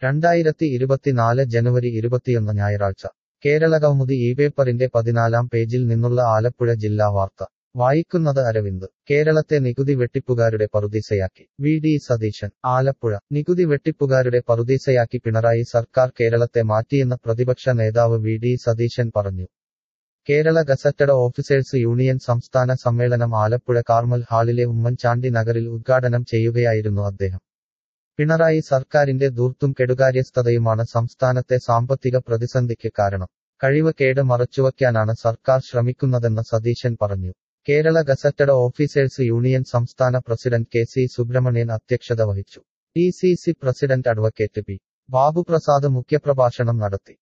രണ്ടായിരത്തി ഇരുപത്തിനാല് ജനുവരി ഇരുപത്തിയൊന്ന് ഞായറാഴ്ച കേരളകൗമുദി ഈ പേപ്പറിന്റെ പതിനാലാം പേജിൽ നിന്നുള്ള ആലപ്പുഴ ജില്ലാ വാർത്ത വായിക്കുന്നത് അരവിന്ദ് കേരളത്തെ നികുതി വെട്ടിപ്പുകാരുടെ പറുദീസയാക്കി വി ഡി സതീശൻ ആലപ്പുഴ നികുതി വെട്ടിപ്പുകാരുടെ പറുദീസയാക്കി പിണറായി സർക്കാർ കേരളത്തെ മാറ്റിയെന്ന് പ്രതിപക്ഷ നേതാവ് വി ഡി സതീശൻ പറഞ്ഞു കേരള ഗസറ്റഡ് ഓഫീസേഴ്സ് യൂണിയൻ സംസ്ഥാന സമ്മേളനം ആലപ്പുഴ കാർമൽ ഹാളിലെ ഉമ്മൻചാണ്ടി നഗറിൽ ഉദ്ഘാടനം ചെയ്യുകയായിരുന്നു അദ്ദേഹം പിണറായി സർക്കാരിന്റെ ദൂർത്തും കെടുകാര്യസ്ഥതയുമാണ് സംസ്ഥാനത്തെ സാമ്പത്തിക പ്രതിസന്ധിക്ക് കാരണം കഴിവ് കേട് മറച്ചുവയ്ക്കാനാണ് സർക്കാർ ശ്രമിക്കുന്നതെന്ന് സതീശൻ പറഞ്ഞു കേരള ഗസറ്റഡ് ഓഫീസേഴ്സ് യൂണിയൻ സംസ്ഥാന പ്രസിഡന്റ് കെ സി സുബ്രഹ്മണ്യൻ അധ്യക്ഷത വഹിച്ചു D C C president advocate P Babuprasad മുഖ്യപ്രഭാഷണം നടത്തി